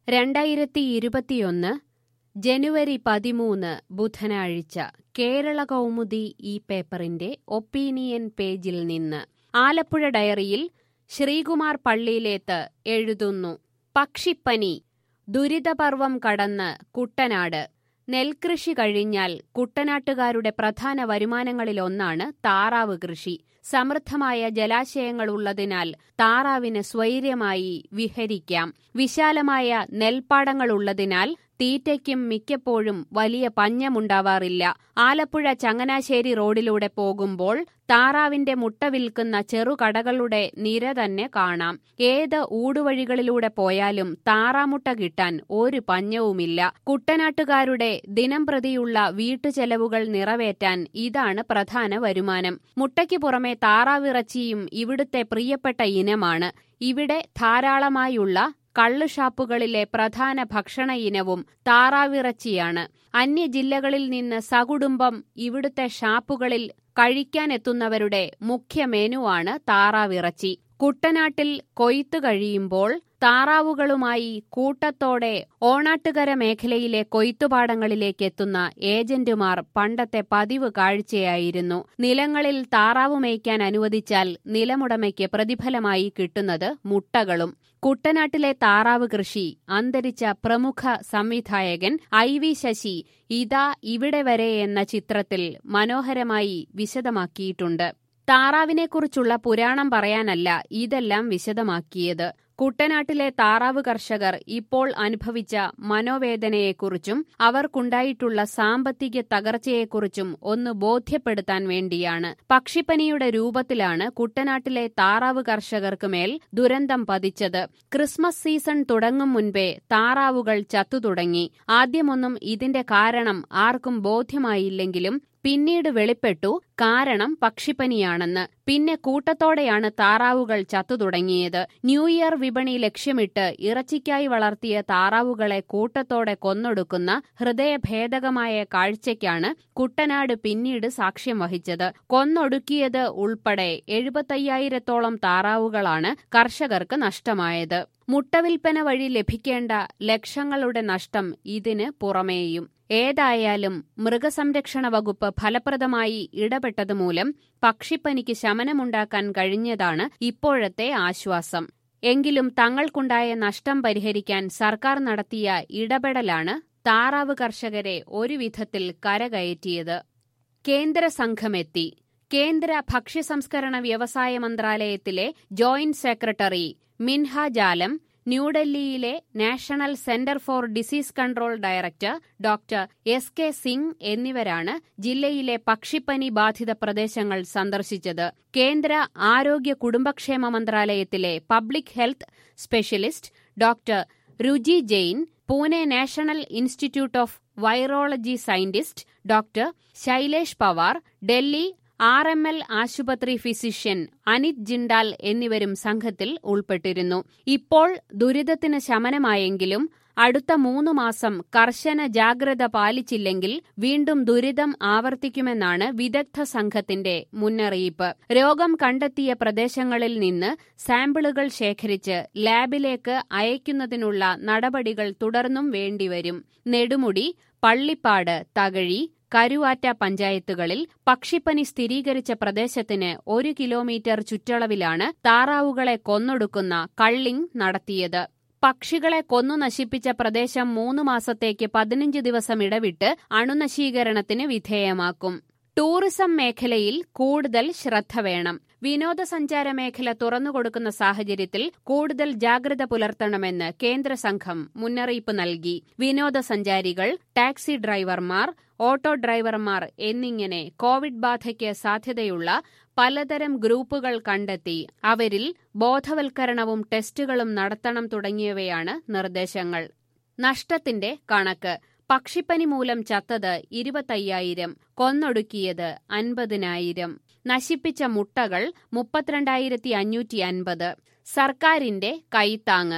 രണ്ടായിരത്തി ഇരുപത്തിയൊന്ന് ജനുവരി പതിമൂന്ന് ബുധനാഴ്ച കേരള കൗമുദി ഈ പേപ്പറിന്റെ ഒപ്പീനിയൻ പേജിൽ നിന്ന് ആലപ്പുഴ ഡയറിയിൽ ശ്രീകുമാർ പള്ളിയിലേത്ത് എഴുതുന്നു പക്ഷിപ്പനി ദുരിതപർവം കടന്ന് കുട്ടനാട് നെൽകൃഷി കഴിഞ്ഞാൽ കുട്ടനാട്ടുകാരുടെ പ്രധാന വരുമാനങ്ങളിലൊന്നാണ് താറാവ് കൃഷി സമൃദ്ധമായ ജലാശയങ്ങളുള്ളതിനാൽ താറാവിന് സ്വൈര്യമായി വിഹരിക്കാം വിശാലമായ നെൽപ്പാടങ്ങളുള്ളതിനാൽ തീറ്റയ്ക്കും മിക്കപ്പോഴും വലിയ പഞ്ഞമുണ്ടാവാറില്ല ആലപ്പുഴ ചങ്ങനാശ്ശേരി റോഡിലൂടെ പോകുമ്പോൾ താറാവിന്റെ മുട്ട വിൽക്കുന്ന ചെറുകടകളുടെ നിര തന്നെ കാണാം ഏത് ഊടുവഴികളിലൂടെ പോയാലും താറാമുട്ട കിട്ടാൻ ഒരു പഞ്ഞവുമില്ല കുട്ടനാട്ടുകാരുടെ ദിനം പ്രതിയുള്ള വീട്ടുചെലവുകൾ നിറവേറ്റാൻ ഇതാണ് പ്രധാന വരുമാനം മുട്ടയ്ക്ക് പുറമെ താറാവിറച്ചിയും ഇവിടുത്തെ പ്രിയപ്പെട്ട ഇനമാണ് ഇവിടെ ധാരാളമായുള്ള കള്ള് ഷാപ്പുകളിലെ പ്രധാന ഭക്ഷണ ഇനവും താറാവിറച്ചിയാണ് അന്യ ജില്ലകളിൽ നിന്ന് സകുടുംബം ഇവിടുത്തെ ഷാപ്പുകളിൽ കഴിക്കാനെത്തുന്നവരുടെ മുഖ്യ മെനുവാണ് താറാവിറച്ചി കുട്ടനാട്ടിൽ കൊയ്ത്തു കഴിയുമ്പോൾ താറാവുകളുമായി കൂട്ടത്തോടെ ഓണാട്ടുകര മേഖലയിലെ കൊയ്ത്തുപാടങ്ങളിലേക്ക് എത്തുന്ന ഏജന്റുമാർ പണ്ടത്തെ പതിവ് കാഴ്ചയായിരുന്നു നിലങ്ങളിൽ താറാവ് മേയ്ക്കാൻ അനുവദിച്ചാൽ നിലമുടമയ്ക്ക് പ്രതിഫലമായി കിട്ടുന്നത് മുട്ടകളും കുട്ടനാട്ടിലെ താറാവ് കൃഷി അന്തരിച്ച പ്രമുഖ സംവിധായകൻ ഐ വി ശശി ഇതാ ഇവിടെ വരെ എന്ന ചിത്രത്തിൽ മനോഹരമായി വിശദമാക്കിയിട്ടുണ്ട് താറാവിനെക്കുറിച്ചുള്ള പുരാണം പറയാനല്ല ഇതെല്ലാം വിശദമാക്കിയത് കുട്ടനാട്ടിലെ താറാവ് കർഷകർ ഇപ്പോൾ അനുഭവിച്ച മനോവേദനയെക്കുറിച്ചും അവർക്കുണ്ടായിട്ടുള്ള സാമ്പത്തിക തകർച്ചയെക്കുറിച്ചും ഒന്ന് ബോധ്യപ്പെടുത്താൻ വേണ്ടിയാണ് പക്ഷിപ്പനിയുടെ രൂപത്തിലാണ് കുട്ടനാട്ടിലെ താറാവ് കർഷകർക്ക് മേൽ ദുരന്തം പതിച്ചത് ക്രിസ്മസ് സീസൺ തുടങ്ങും മുൻപേ താറാവുകൾ ചത്തുതുടങ്ങി ആദ്യമൊന്നും ഇതിന്റെ കാരണം ആർക്കും ബോധ്യമായില്ലെങ്കിലും പിന്നീട് വെളിപ്പെട്ടു കാരണം പക്ഷിപ്പനിയാണെന്ന് പിന്നെ കൂട്ടത്തോടെയാണ് താറാവുകൾ ചത്തുതുടങ്ങിയത് ന്യൂ ഇയർ വിപണി ലക്ഷ്യമിട്ട് ഇറച്ചിക്കായി വളർത്തിയ താറാവുകളെ കൂട്ടത്തോടെ കൊന്നൊടുക്കുന്ന ഹൃദയഭേദകമായ കാഴ്ചയ്ക്കാണ് കുട്ടനാട് പിന്നീട് സാക്ഷ്യം വഹിച്ചത് കൊന്നൊടുക്കിയത് ഉൾപ്പെടെ എഴുപത്തയ്യായിരത്തോളം താറാവുകളാണ് കർഷകർക്ക് നഷ്ടമായത് മുട്ടവിൽപ്പന വഴി ലഭിക്കേണ്ട ലക്ഷങ്ങളുടെ നഷ്ടം ഇതിന് പുറമേയും ഏതായാലും മൃഗസംരക്ഷണ വകുപ്പ് ഫലപ്രദമായി ഇടപെട്ടതുമൂലം പക്ഷിപ്പനിക്ക് ശമനമുണ്ടാക്കാൻ കഴിഞ്ഞതാണ് ഇപ്പോഴത്തെ ആശ്വാസം എങ്കിലും തങ്ങൾക്കുണ്ടായ നഷ്ടം പരിഹരിക്കാൻ സർക്കാർ നടത്തിയ ഇടപെടലാണ് താറാവ് കർഷകരെ ഒരു വിധത്തിൽ കരകയറ്റിയത് കേന്ദ്ര സംഘമെത്തി കേന്ദ്ര ഭക്ഷ്യസംസ്കരണ വ്യവസായ മന്ത്രാലയത്തിലെ ജോയിന്റ് സെക്രട്ടറി മിൻഹ ജാലം ന്യൂഡൽഹിയിലെ national centre for disease control director doctor S K Singh എന്നിവരാണ് ജില്ലയിലെ പക്ഷിപ്പനി ബാധിത പ്രദേശങ്ങൾ സന്ദർശിച്ചത് കേന്ദ്ര ആരോഗ്യ കുടുംബക്ഷേമ മന്ത്രാലയത്തിലെ public health specialist doctor Ruchi Jain Pune national institute of virology scientist doctor Shailesh Pawar Delhi R M L ആശുപത്രി ഫിസിഷ്യൻ അനിത് ജിണ്ടാൽ എന്നിവരും സംഘത്തിൽ ഉൾപ്പെട്ടിരുന്നു ഇപ്പോൾ ദുരിതത്തിന് ശമനമായെങ്കിലും അടുത്ത മൂന്നു മാസം കർശന ജാഗ്രത പാലിച്ചില്ലെങ്കിൽ വീണ്ടും ദുരിതം ആവർത്തിക്കുമെന്നാണ് വിദഗ്ധ സംഘത്തിന്റെ മുന്നറിയിപ്പ് രോഗം കണ്ടെത്തിയ പ്രദേശങ്ങളിൽ നിന്ന് സാമ്പിളുകൾ ശേഖരിച്ച് ലാബിലേക്ക് അയക്കുന്നതിനുള്ള നടപടികൾ തുടർന്നും വേണ്ടിവരും നെടുമുടി പള്ളിപ്പാട് തകഴി കരുവാറ്റ പഞ്ചായത്തുകളിൽ പക്ഷിപ്പനി സ്ഥിരീകരിച്ച പ്രദേശത്തിന് ഒരു കിലോമീറ്റർ ചുറ്റളവിലാണ് താറാവുകളെ കൊന്നൊടുക്കുന്ന കള്ളിംഗ് നടത്തിയത് പക്ഷികളെ കൊന്നു നശിപ്പിച്ച പ്രദേശം മൂന്ന് മാസത്തേക്ക് പതിനഞ്ച് ദിവസം ഇടവിട്ട് അണുനശീകരണത്തിന് വിധേയമാക്കും ടൂറിസം മേഖലയിൽ കൂടുതൽ ശ്രദ്ധ വേണം വിനോദസഞ്ചാര മേഖല തുറന്നുകൊടുക്കുന്ന സാഹചര്യത്തിൽ കൂടുതൽ ജാഗ്രത പുലർത്തണമെന്ന് കേന്ദ്ര സംഘം മുന്നറിയിപ്പ് നൽകി വിനോദസഞ്ചാരികൾ ടാക്സി ഡ്രൈവർമാർ ഓട്ടോ ഡ്രൈവർമാർ എന്നിങ്ങനെ കോവിഡ് ബാധയ്ക്ക് സാധ്യതയുള്ള പലതരം ഗ്രൂപ്പുകൾ കണ്ടെത്തി അവരിൽ ബോധവൽക്കരണവും ടെസ്റ്റുകളും നടത്തണം തുടങ്ങിയവയാണ് നിർദ്ദേശങ്ങൾ നഷ്ടത്തിന്റെ കണക്ക് പക്ഷിപ്പനി മൂലം ചത്തത് ഇരുപത്തയ്യായിരം കൊന്നൊടുക്കിയത് അൻപതിനായിരം നശിപ്പിച്ച മുട്ടകൾ മുപ്പത്തിരണ്ടായിരത്തി അഞ്ഞൂറ്റി അൻപത് സർക്കാരിന്റെ കൈത്താങ്ങ്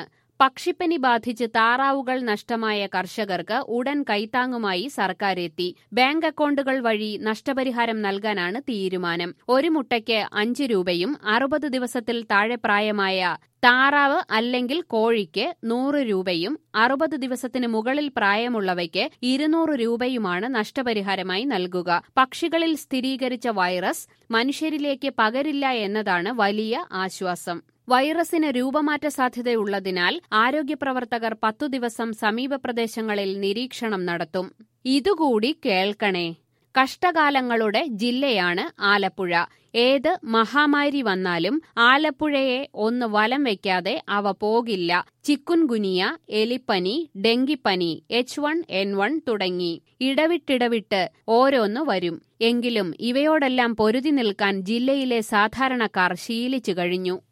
പക്ഷിപ്പനി ബാധിച്ച് താറാവുകൾ നഷ്ടമായ കർഷകർക്ക് ഉടൻ കൈത്താങ്ങുമായി സർക്കാർ എത്തി ബാങ്ക് അക്കൗണ്ടുകൾ വഴി നഷ്ടപരിഹാരം നൽകാനാണ് തീരുമാനം ഒരു മുട്ടയ്ക്ക് അഞ്ച് രൂപയും അറുപത് ദിവസത്തിൽ താഴെ പ്രായമായ താറാവ് അല്ലെങ്കിൽ കോഴിക്ക് നൂറ് രൂപയും അറുപത് ദിവസത്തിന് മുകളിൽ പ്രായമുള്ളവയ്ക്ക് ഇരുന്നൂറ് രൂപയുമാണ് നഷ്ടപരിഹാരമായി നൽകുക പക്ഷികളിൽ സ്ഥിരീകരിച്ച വൈറസ് മനുഷ്യരിലേക്ക് പകരില്ല എന്നതാണ് വലിയ ആശ്വാസം വൈറസിന് രൂപമാറ്റ സാധ്യതയുള്ളതിനാൽ ആരോഗ്യപ്രവർത്തകർ പത്തു ദിവസം സമീപ പ്രദേശങ്ങളിൽ നിരീക്ഷണം നടത്തും ഇതുകൂടി കേൾക്കണേ കഷ്ടകാലങ്ങളുടെ ജില്ലയാണ് ആലപ്പുഴ ഏത് മഹാമാരി വന്നാലും ആലപ്പുഴയെ ഒന്ന് വലം വയ്ക്കാതെ അവ പോകില്ല ചിക്കുൻഗുനിയ എലിപ്പനി ഡെങ്കിപ്പനി എച്ച് വൺ എൻ വൺ തുടങ്ങി ഇടവിട്ടിടവിട്ട് ഓരോന്ന് വരും എങ്കിലും ഇവയോടെല്ലാം പൊരുതി നിൽക്കാൻ ജില്ലയിലെ സാധാരണക്കാർ ശീലിച്ചു കഴിഞ്ഞു